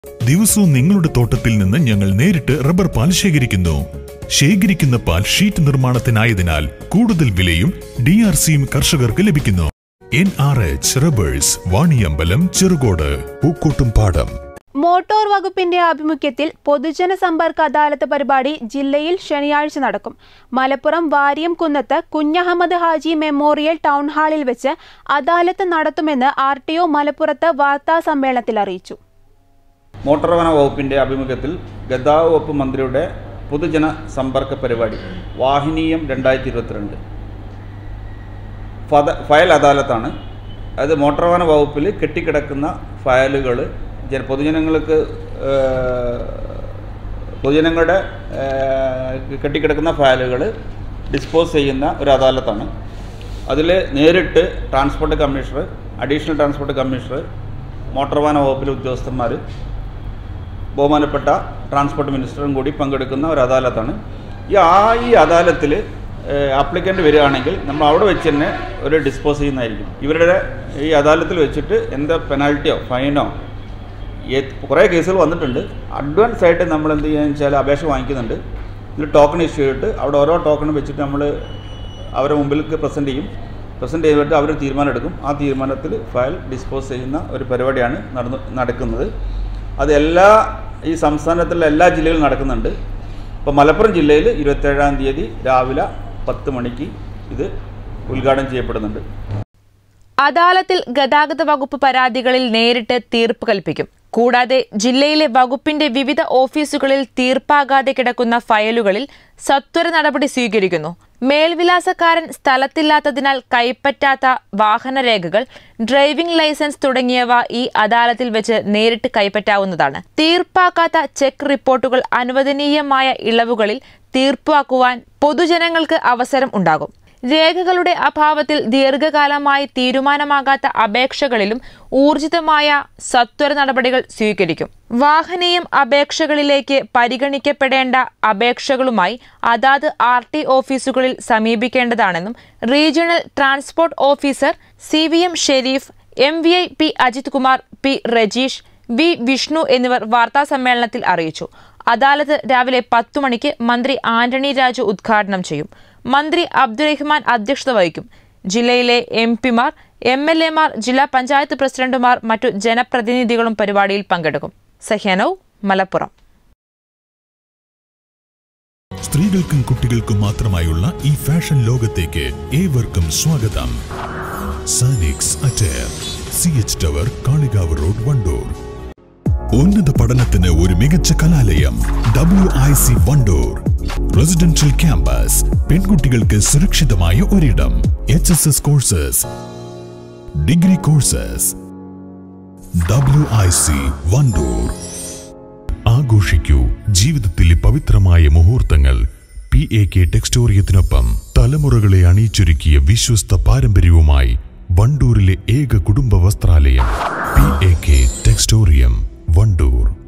ദിവസവും നിങ്ങളുടെ തോട്ടത്തിൽ നിന്ന് ഞങ്ങൾ നേരിട്ട് റബ്ബർ പാൽ ശേഖരിക്കുന്നു ശേഖരിക്കുന്ന പാൽ ഷീറ്റ് നിർമ്മാണത്തിനായതിനാൽ കൂടുതൽ വിലയും ഡി ആർ സിയും കർഷകർക്ക് ലഭിക്കുന്നു N R H rubbers Vaniyambalam Cherukode Pookkottumpadam motor വകുപ്പിന്റെ ആഭിമുഖ്യത്തിൽ പൊതുജന സമ്പർക്ക അദാലത്ത് പരിപാടി ജില്ലയിൽ ശനിയാഴ്ച നടക്കും Malappuram Variyamkunnath Kunjahammed Haji memorial town ഹാളിൽ വെച്ച് അദാലത്ത് നടത്തുമെന്ന് ആർ ടി ഒ മലപ്പുറത്ത് വാർത്താ സമ്മേളനത്തിൽ അറിയിച്ചു മോട്ടോർ വാഹന വകുപ്പിൻ്റെ ആഭിമുഖ്യത്തിൽ ഗതാഗത വകുപ്പ് മന്ത്രിയുടെ പൊതുജന സമ്പർക്ക പരിപാടി വാഹിനീയം രണ്ടായിരത്തി ഇരുപത്തിരണ്ട് ഫത ഫയൽ അദാലത്താണ് അത് മോട്ടോർ വാഹന വകുപ്പിൽ കെട്ടിക്കിടക്കുന്ന ഫയലുകൾ ജന പൊതുജനങ്ങൾക്ക് ഏഹ്, പൊതുജനങ്ങളുടെ ഏഹ്, കെട്ടിക്കിടക്കുന്ന ഫയലുകൾ ഡിസ്പോസ് ചെയ്യുന്ന ഒരു അദാലത്താണ് അതിൽ നേരിട്ട് transport commissioner additional transport commissioner motor വാഹന വകുപ്പിലെ ഉദ്യോഗസ്ഥന്മാർ ബഹുമാനപ്പെട്ട ട്രാൻസ്പോർട്ട് മിനിസ്റ്ററും കൂടി പങ്കെടുക്കുന്ന ഒരു അദാലത്താണ് ഈ ആ ഈ അദാലത്തിൽ ആപ്ലിക്കൻ്റ് വരികയാണെങ്കിൽ നമ്മൾ അവിടെ വെച്ച് തന്നെ ഒരു ഡിസ്പോസ് ചെയ്യുന്നതായിരിക്കും ഇവരുടെ ഈ അദാലത്തിൽ വെച്ചിട്ട് എന്താ പെനാൽറ്റിയോ ഫൈനോ കുറേ കേസുകൾ വന്നിട്ടുണ്ട് അഡ്വാൻസ് ആയിട്ട് നമ്മൾ എന്ത് ചെയ്യുകയെന്ന് വെച്ചാൽ അപേക്ഷ വാങ്ങിക്കുന്നുണ്ട് ഇതിൽ ടോക്കൺ ഇഷ്യൂ ചെയ്തിട്ട് അവിടെ ഓരോ ടോക്കണും വെച്ചിട്ട് നമ്മൾ അവരുടെ മുമ്പിലേക്ക് പ്രസൻറ്റ് ചെയ്യും പ്രസൻറ്റ് ചെയ്തിട്ട് അവർ തീരുമാനം എടുക്കും ആ തീരുമാനത്തിൽ ഫയൽ ഡിസ്പോസ് ചെയ്യുന്ന ഒരു പരിപാടിയാണ് നടന്നു നടക്കുന്നത് അത് എല്ലാ ഈ സംസ്ഥാനത്തിലെ എല്ലാ ജില്ലകളിലും നടക്കുന്നുണ്ട് ഇപ്പോൾ മലപ്പുറം ജില്ലയിൽ ഇരുപത്തേഴാം തീയതി രാവിലെ പത്ത് മണിക്ക് ഇത് ഉദ്ഘാടനം ചെയ്യപ്പെടുന്നുണ്ട് അദാലത്തിൽ ഗതാഗത വകുപ്പ് പരാതികളിൽ നേരിട്ട് തീർപ്പ് കൽപ്പിക്കും കൂടാതെ ജില്ലയിലെ വകുപ്പിന്റെ വിവിധ ഓഫീസുകളിൽ തീർപ്പാകാതെ കിടക്കുന്ന ഫയലുകളിൽ സത്വര നടപടി സ്വീകരിക്കുന്നു മേൽവിലാസക്കാരൻ സ്ഥലത്തില്ലാത്തതിനാൽ കൈപ്പറ്റാത്ത വാഹനരേഖകൾ ഡ്രൈവിംഗ് ലൈസൻസ് തുടങ്ങിയവ ഈ അദാലത്തിൽ വെച്ച് നേരിട്ട് കൈപ്പറ്റാവുന്നതാണ് തീർപ്പാക്കാത്ത ചെക്ക് റിപ്പോർട്ടുകൾ അനുവദനീയമായ ഇളവുകളിൽ തീർപ്പാക്കുവാൻ പൊതുജനങ്ങൾക്ക് അവസരം ഉണ്ടാകും രേഖകളുടെ അഭാവത്തിൽ ദീർഘകാലമായി തീരുമാനമാകാത്ത അപേക്ഷകളിലും ഊർജിതമായ സത്വര നടപടികൾ സ്വീകരിക്കും വാഹനീയം അപേക്ഷകളിലേക്ക് പരിഗണിക്കപ്പെടേണ്ട അപേക്ഷകളുമായി അതാത് ആർ ടി ഓഫീസുകളിൽ സമീപിക്കേണ്ടതാണെന്നും regional transport officer C V M Sharif M V I P Ajith Kumar P Rajeesh V Vishnu എന്നിവർ വാർത്താസമ്മേളനത്തിൽ അറിയിച്ചു അദാലത്ത് രാവിലെ പത്തു മണിക്ക് മന്ത്രി ആന്റണി രാജു ഉദ്ഘാടനം ചെയ്യും മന്ത്രി അബ്ദുറഹ്മാൻ അധ്യക്ഷത വഹിക്കും ജില്ലയിലെ എം പിമാർ എം എൽ എമാർ ജില്ലാ പഞ്ചായത്ത് പ്രസിഡന്റുമാർ മറ്റു ജനപ്രതിനിധികളും പരിപാടിയിൽ പങ്കെടുക്കും സഹ്യാനവ് മലപ്പുറം സ്ത്രീകൾക്കും കുട്ടികൾക്കും മാത്രമായുള്ള ഈ ഫാഷൻ ലോകത്തേക്ക് ഏവർക്കും സ്വാഗതം Sanix attire C H tower Kalikavu road Wandoor ഉന്നത പഠനത്തിന് ഒരു മികച്ച കലാലയം W I C Wandoor residential campus പെൺകുട്ടികൾക്ക് സുരക്ഷിതമായ ഒരിടം H S S courses degree courses W I C Wandoor ആഘോഷിക്കൂ ജീവിതത്തിലെ പവിത്രമായ മുഹൂർത്തങ്ങൾ പി എ കെ ടെക്സ്റ്റോറിയത്തിനൊപ്പം തലമുറകളെ അണിയിച്ചൊരുക്കിയ വിശ്വസ്ത പാരമ്പര്യവുമായി വണ്ടൂരിലെ ഏക കുടുംബ വസ്ത്രാലയം P A K Textorium Wandoor